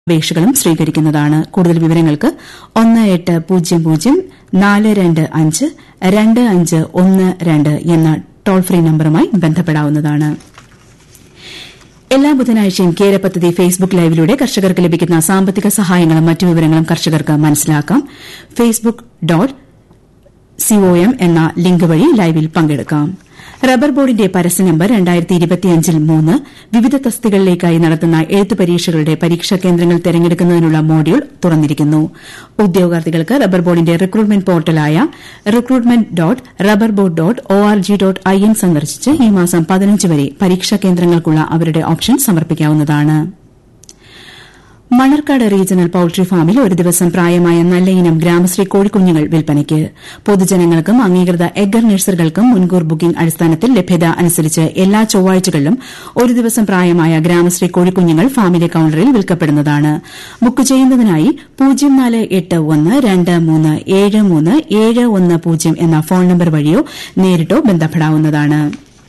അപേക്ഷകളും സ്വീകരിക്കുന്നതാണ് കൂടുതൽ വിവരങ്ങൾക്ക് ഒന്ന് എട്ട് പൂജ്യം പൂജ്യം നാല് രണ്ട് അഞ്ച് രണ്ട് അഞ്ച് ഒന്ന് രണ്ട് എന്ന ടോൾ ഫ്രീ നമ്പറുമായി ബന്ധപ്പെടാവുന്നതാണ് എല്ലാ ബുധനാഴ്ചയും കേര പദ്ധതി ഫേസ്ബുക്ക് ലൈവിലൂടെ കർഷകർക്ക് ലഭിക്കുന്ന സാമ്പത്തിക സഹായങ്ങളും മറ്റു വിവരങ്ങളും കർഷകർക്ക് മനസ്സിലാക്കാം ഫേസ്ബുക്ക് ഡോട്ട് സിഒഎം എന്ന ലിങ്ക് വഴി ലൈവിൽ പങ്കെടുക്കാം റബ്ബർ ബോർഡിന്റെ പരസ്യ നമ്പർ ൽ മൂന്ന് വിവിധ തസ്തികകളിലേക്കായി നടത്തുന്ന എഴുത്ത് പരീക്ഷകളുടെ പരീക്ഷാ കേന്ദ്രങ്ങൾ തെരഞ്ഞെടുക്കുന്നതിനുള്ള മോഡ്യൂൾ തുറന്നിരിക്കുന്നു ഉദ്യോഗാർത്ഥികൾക്ക് റബ്ബർ ബോർഡിന്റെ റിക്രൂട്ട്മെന്റ് പോർട്ടലായ recruitment dot rubber board dot org dot I N സന്ദർശിച്ച് ഈ മാസം പതിനഞ്ച് വരെ പരീക്ഷാ കേന്ദ്രങ്ങൾക്കുള്ള അവരുടെ ഓപ്ഷൻ സമർപ്പിക്കാവുന്നതാണ് മണർക്കാട് റീജിയണൽ പൌൾട്രി ഫാമിൽ ഒരു ദിവസം പ്രായമായ നല്ല ഇനം ഗ്രാമശ്രീ കോഴിക്കുഞ്ഞുങ്ങൾ വിൽപ്പനയ്ക്ക് പൊതുജനങ്ങൾക്കും അംഗീകൃത എഗ്ഗർ നഴ്സറികൾക്കും മുൻകൂർ ബുക്കിംഗ് അടിസ്ഥാനത്തിൽ ലഭ്യത അനുസരിച്ച് എല്ലാ ചൊവ്വാഴ്ചകളിലും ഒരു ദിവസം പ്രായമായ ഗ്രാമശ്രീ കോഴിക്കുഞ്ഞുങ്ങൾ ഫാമിലെ കൌണ്ടറിൽ വിൽക്കപ്പെടുന്നതാണ് ബുക്ക് ചെയ്യുന്നതിനായി പൂജ്യം നാല് എട്ട് ഒന്ന് രണ്ട് മൂന്ന് ഏഴ് മൂന്ന് ഏഴ് ഒന്ന് പൂജ്യം എന്ന ഫോൺ നമ്പർ വഴിയോ നേരിട്ടോ ബന്ധപ്പെടാവുന്നതാണ്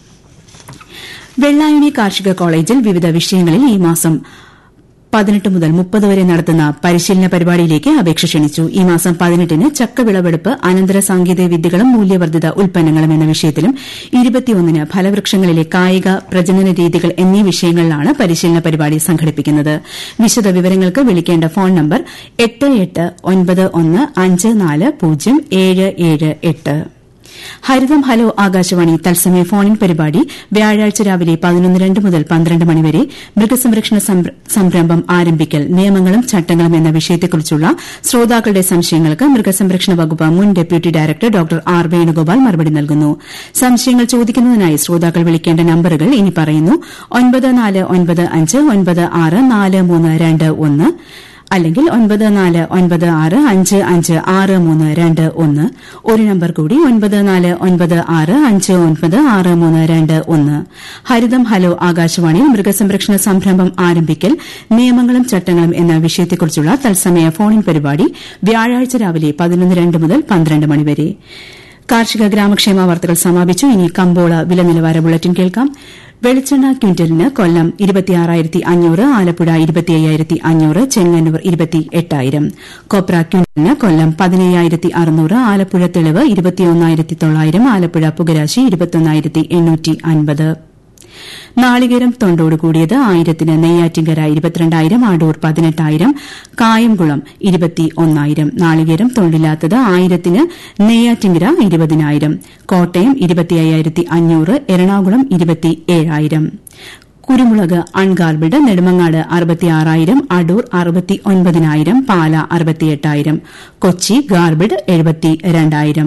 വെള്ളായണി കാർഷിക കോളേജിൽ വിവിധ വിഷയങ്ങളിൽ ഈ മാസം പതിനെട്ട് മുതൽ മുപ്പത് വരെ നടത്തുന്ന പരിശീലന പരിപാടിയിലേക്ക് അപേക്ഷ ക്ഷണിച്ചു ഈ മാസം പതിനെട്ടിന് ചക്ക വിളവെടുപ്പ് അനന്തര സാങ്കേതിക വിദ്യകളും മൂല്യവർദ്ധിത ഉൽപ്പന്നങ്ങളും എന്ന വിഷയത്തിലും ഇരുപത്തിയൊന്നിന് ഫലവൃക്ഷങ്ങളിലെ കായിക പ്രജനന രീതികൾ എന്നീ വിഷയങ്ങളിലാണ് പരിശീലന പരിപാടി സംഘടിപ്പിക്കുന്നത് വിശദ വിവരങ്ങൾക്ക് വിളിക്കേണ്ട ഫോൺ നമ്പർ എട്ട് എട്ട് ഒൻപത് ഒന്ന് അഞ്ച് നാല് പൂജ്യം ഏഴ് ഏഴ് എട്ട് ഹരിതം ഹലോ ആകാശവാണി തത്സമയ ഫോണിൻ പരിപാടി വ്യാഴാഴ്ച രാവിലെ പതിനൊന്ന് രണ്ട് മുതൽ പന്ത്രണ്ട് മണിവരെ മൃഗസംരക്ഷണ സംരംഭം ആരംഭിക്കൽ നിയമങ്ങളും ചട്ടങ്ങളും എന്ന വിഷയത്തെക്കുറിച്ചുള്ള ശ്രോതാക്കളുടെ സംശയങ്ങൾക്ക് മൃഗസംരക്ഷണ വകുപ്പ് മുൻ deputy director doctor R Venugopal മറുപടി നൽകുന്നു സംശയങ്ങൾ ചോദിക്കുന്നതിനായി ശ്രോതാക്കൾ വിളിക്കേണ്ട നമ്പറുകൾ ഇനി പറയുന്നു ഒൻപത് നാല് ഒൻപത് അഞ്ച് ഒൻപത് ആറ് നാല് മൂന്ന് രണ്ട് ഒന്ന് അല്ലെങ്കിൽ ഒൻപത് നാല് ഒൻപത് ആറ് അഞ്ച് അഞ്ച് ആറ് മൂന്ന് രണ്ട് ഒന്ന് ഒരു നമ്പർ കൂടി ഒൻപത് നാല് ഒൻപത് ആറ് അഞ്ച് ഒൻപത് ആറ് മൂന്ന് രണ്ട് ഒന്ന് ഹരിതം ഹലോ ആകാശവാണിയിൽ മൃഗസംരക്ഷണ സംരംഭം ആരംഭിക്കൽ നിയമങ്ങളും ചട്ടങ്ങളും എന്ന വിഷയത്തെക്കുറിച്ചുള്ള തത്സമയ ഫോണിൻ പരിപാടി വ്യാഴാഴ്ച രാവിലെ പതിനൊന്ന് രണ്ട് മുതൽ പന്ത്രണ്ട് മണിവരെ കാർഷിക ഗ്രാമക്ഷേമ വാർത്തകൾ സമാപിച്ചു ഇനി കമ്പോള വില നിലവാര ബുള്ളറ്റിൻ കേൾക്കാം വെളിച്ചെണ്ണ ക്വിന്റലിന് കൊല്ലം ഇരുപത്തിയാറായിരത്തി അഞ്ഞൂറ് ആലപ്പുഴ ഇരുപത്തിയ്യായിരത്തി അഞ്ഞൂറ് ചെങ്ങന്നൂർ ഇരുപത്തിയെട്ടായിരം കൊപ്ര ക്വിന്റലിന് കൊല്ലം പതിനയ്യായിരത്തി അറുന്നൂറ് ആലപ്പുഴ തെളിവ് ഇരുപത്തിയൊന്നായിരത്തി തൊള്ളായിരം ആലപ്പുഴ പുകരാശി ഇരുപത്തൊന്നായിരത്തി എണ്ണൂറ്റി അൻപത് നാളികേരം തൊണ്ടോട് കൂടിയത് ആയിരത്തിന് നെയ്യാറ്റിങ്കര ഇരുപത്തിരണ്ടായിരം അടൂർ പതിനെട്ടായിരം കായംകുളം ഇരുപത്തി ഒന്നായിരം നാളികേരം തൊണ്ടില്ലാത്തത് ആയിരത്തിന് നെയ്യാറ്റിങ്കര ഇരുപതിനായിരം കോട്ടയം ഇരുപത്തിയ്യായിരത്തി അഞ്ഞൂറ് എറണാകുളം ഇരുപത്തി ഏഴായിരം കുരുമുളക് അൺഗാർബിൾഡ് നെടുമങ്ങാട് അറുപത്തിയാറായിരം അടൂർ അറുപത്തി ഒൻപതിനായിരം പാല അറുപത്തിയെട്ടായിരം കൊച്ചി ഗാർബിൾഡ് എഴുപത്തി രണ്ടായിരം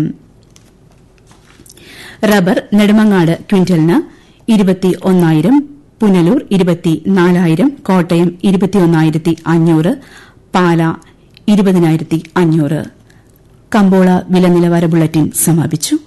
റബ്ബർ നെടുമങ്ങാട് ക്വിന്റലിന് ഇരുപത്തി ഒന്നായിരം പുനലൂർ ഇരുപത്തിനാലായിരം കോട്ടയം ഇരുപത്തിയൊന്നായിരത്തി അഞ്ഞൂറ് പാല ഇരുപതിനായിരത്തി അഞ്ഞൂറ് കമ്പോള വില നിലവാര ബുള്ളറ്റിൻ സമാപിച്ചു